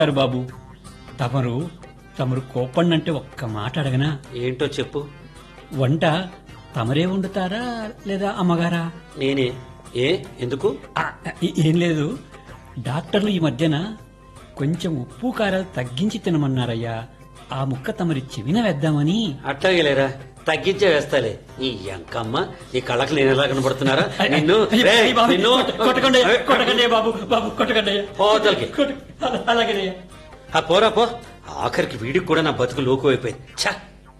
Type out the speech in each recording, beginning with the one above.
గారు బాబు తమరు తమరు కోపండంటే ఒక్క మాట అడగనా ఏంటో చెప్పు వంట తమరే వండుతారా లేదా అమ్మగారా నేనే ఏ ఎందుకు ఆ, ఏ- ఏం లేదు డాక్టర్లు ఈ మధ్యన కొంచెం ఉప్పు కారాలు తగ్గించి తినమన్నారయ్యా ఆ ముక్క తమరి చెవిన వేద్దామని అట్లాగే లేరా తగ్గించే వేస్తాలే ఈ ఎంకమ్మ ఈ కళ్ళకి నేను ఎలా కనబడుతున్నారా నిన్ను అయ్య, రేయ్, అయ్య బాబు, నిన్ను కొట్ట- కొట్టకండి అరే, కొట్టకండి బాబు బాబు కొట్టకండి పోతలకి. కొట్ట- అలా- అలాగేనయ్యా ఆ పోరా పో ఆఖరికి వీడికి కూడా నా బతుకు లోకు అయిపోయింది ఛ!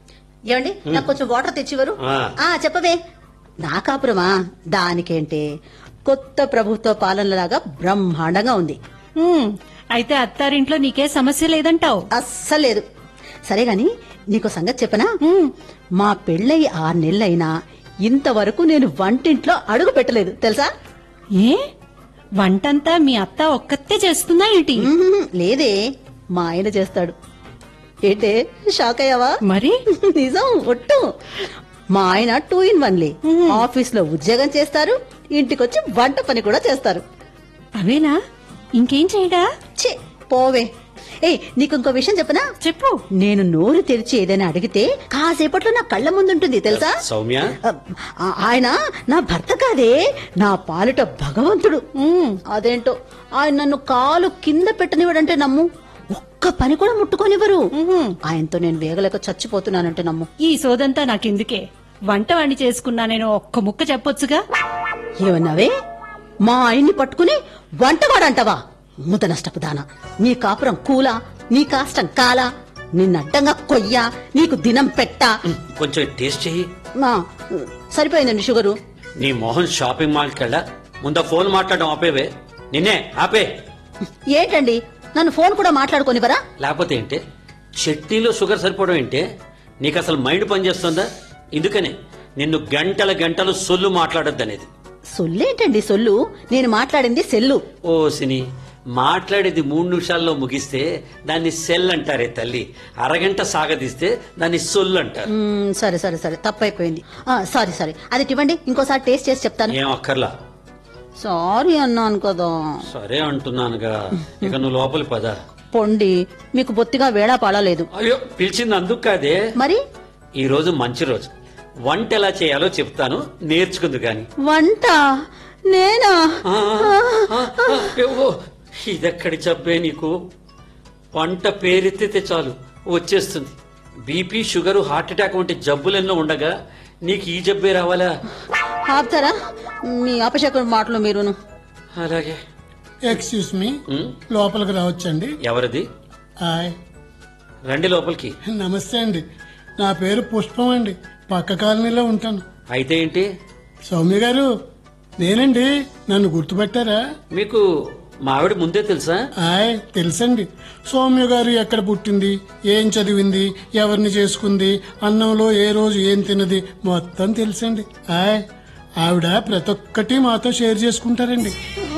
ఏమండి నాకు కొంచెం వాటర్ తెచ్చివరు ఆ. ఆ చెప్పవే నా కాపురమా దానికేంటి కొత్త ప్రభుత్వ పాలనలాగా బ్రహ్మాండంగా ఉంది ఉమ్, అయితే అత్తారింట్లో నీకే సమస్య లేదంటావు అస్సలేదు సరే గాని నీకు సంగతి చెప్పనా మా పెళ్ళయి ఆరు నెలలైనా ఇంతవరకు నేను వంటింట్లో అడుగు పెట్టలేదు తెలుసా ఏ వంటంతా మీ అత్త ఒక్కతే చేస్తుందా ఏంటి మ్మ్, లేదే మా ఆయన చేస్తాడు ఏంటే షాక్ అయ్యావా మరి నిజం ఒట్టు మా ఆయన టూ ఇన్ వన్లే ఆఫీస్ లో ఉద్యోగం చేస్తారు ఇంటికొచ్చి వంట పని కూడా చేస్తారు అవేనా ఇంకేం చేయడా ఛే పోవే ఏయ్ నీకు ఇంకో విషయం చెప్పనా చెప్పు నేను నోరు తెరిచి ఏదైనా అడిగితే కాసేపట్లో నా కళ్ళ ముందుంటుంది తెలుసా సౌమ్య ఆ- ఆయన నా భర్త కాదే నా పాలిట భగవంతుడు ఉమ్, అదేంటో ఆయన నన్ను కాలు కింద పెట్టనివ్వడంటే నమ్ము ఒక్క పని కూడా ముట్టుకోనివ్వరు ఆయనతో నేను వేగలేక చచ్చిపోతున్నానంటే నమ్ము ఈ సోదంతా నాకెందుకే వంట వాణ్ణి చేసుకున్నా నేను ఒక్క ముక్క చెప్పొచ్చుగా ఏమన్నావే మా ఆయన్ని పట్టుకుని వంటవాడంటావా ముద నష్టపు దానా నీ కాపురం కూలా నీ కాష్టం కాలా నిన్నడ్డంగా కొయ్యా నీకు దినం పెట్టా కొంచెం టేస్ట్ చెయ్యి మా, సరిపోయిందండి షుగరు నీ మోహన్ షాపింగ్ మాల్కి వెళ్ళా ముందా ఫోన్ మాట్లాడడం ఆపేవే నిన్నే ఆపే ఏంటండి నన్ను ఫోన్ కూడా మాట్లాడుకోనివరా లేకపోతే ఏంటే చట్నీలో షుగర్ సరిపోవడం ఏంటే నీకు అసలు మైండ్ పనిచేస్తుందా ఇందుకనే నిన్ను గంటల గంటలు సొల్లు మాట్లాడొద్దనేది సొల్లేంటండి సొల్లు నేను మాట్లాడింది సెల్లు ఓ సిని మాట్లాడేది మూడు నిమిషాల్లో ముగిస్తే దాన్ని సెల్ అంటారే తల్లి అరగంట సాగదీస్తే దాన్ని సొల్లు అంటారు మ్మ్, సరే సరే సరే తప్పైపోయింది ఆ, సారీ సారీ అది ఇవ్వండి ఇంకోసారి టేస్ట్ చేసి చెప్తాను ఏం అక్కర్లా సారీ అన్నాను కదా సరే అంటున్నానుగా ఇక నువ్వు లోపలి పద పొండి మీకు బొత్తిగా వేళా పాడలేదు అయ్యో పిలిచింది అందుకు కాదే మరి ఈ రోజు మంచి రోజు వంట ఎలా చేయాలో చెప్తాను నేర్చుకుంది గాని వంట నేనా ఆ, ఆ, ఆ, ఏవో, ఇదెక్కడి జబ్బే నీకు వంట పేరెత్తితే చాలు వచ్చేస్తుంది బీపీ షుగర్ హార్ట్ అటాక్ వంటి జబ్బులెన్నో ఉండగా నీకు ఈ జబ్బే రావాలా ఆపుతారా మీ అపశకుని మాటలు మీరును అలాగే ఎక్స్క్యూజ్ మీ ఉమ్, లోపలికి రావచ్చండి ఎవరిది హాయ్ రండి లోపలికి నమస్తే అండి నా పేరు పుష్పం అండి పక్క కాలనీలో ఉంటాను అయితే ఏంటి సౌమ్య గారు నేనండి నన్ను గుర్తుపెట్టారా మీకు మా ఆవిడ ముందే తెలుసా హాయ్ తెలుసండి సౌమ్య గారు ఎక్కడ పుట్టింది ఏం చదివింది ఎవరిని చేసుకుంది అన్నంలో ఏ రోజు ఏం తిన్నది మొత్తం తెలుసండి హాయ్ ఆవిడ ప్రతి ఒక్కటి మాతో షేర్ చేసుకుంటారండి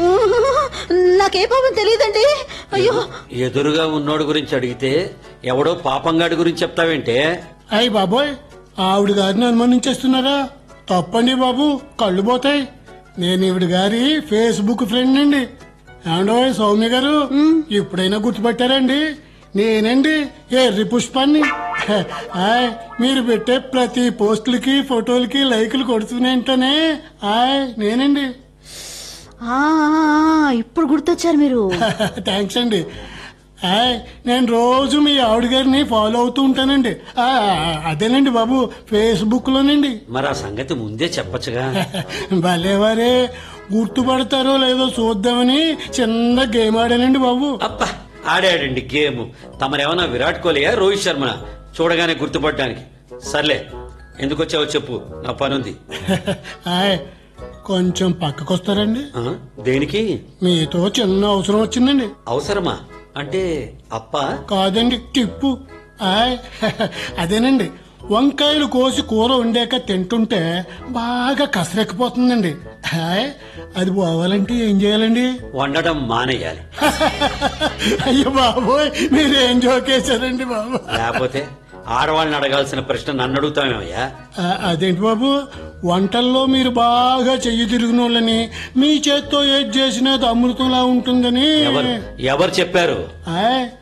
నాకే పాపం తెలియదండి అయ్యో ఎదురుగా ఉన్నోడు గురించి అడిగితే ఎవడో పాపంగాడి గురించి చెప్తావేంటే అయ్యి బాబోయ్ ఆవిడ గారిని అనుమానించేస్తున్నారా తప్పండి బాబు కళ్ళు పోతాయి నేను ఈవిడ గారి ఫేస్బుక్ ఫ్రెండ్ అండి ఏమండో సౌమ్య గారు ఇప్పుడైనా గుర్తుపట్టారండి నేనండి ఎర్రి పుష్పాన్ని ఆయ్ మీరు పెట్టే ప్రతి పోస్టులకి ఫోటోలకి లైకులు కొడుతూనేంటనే ఆయ్ నేనండి ఆ, ఇప్పుడు గుర్తొచ్చారు మీరు థ్యాంక్స్ అండి ఆయ్ నేను రోజు మీ ఆవిడ గారిని ఫాలో అవుతూ ఉంటానండి ఆ, అదేనండి బాబు ఫేస్బుక్ లోనండి మరి ఆ సంగతి ముందే చెప్పచ్చుగా భలేవారే గుర్తుపడతారో లేదో చూద్దామని చిన్న గేమ్ ఆడానండి బాబు అబ్బా ఆడాడండి గేమ్ తమరేమన్నా విరాట్ కోహ్లీయా రోహిత్ శర్మ చూడగానే గుర్తుపడడానికి సర్లే ఎందుకు వచ్చావో చెప్పు నా పనుంది ఆయ్ కొంచెం పక్కకొస్తారండి ఆ, దేనికి మీతో చిన్న అవసరం వచ్చిందండి అవసరమా అంటే అప్ప కాదండి టిప్పు ఆయ్ అదేనండి వంకాయలు కోసి కూర వండాక తింటుంటే బాగా కసరెక్కిపోతుందండి హాయ్ అది పోవాలంటే ఏం చేయాలండి వండడం మానేయాలి అయ్యో బాబోయ్ మీరేం జోకేశారండి బాబు లేకపోతే ఆడవాళ్ళని అడగాల్సిన ప్రశ్న నన్ను అడుగుతామేమయ్యా ఆ, అదేంటి బాబు వంటల్లో మీరు బాగా చెయ్యి తిరిగినోళ్ళని మీ చేత్తో ఏది చేసినా అది అమృతంలా ఉంటుందని ఎవరు ఎవరు చెప్పారు ఆయ్,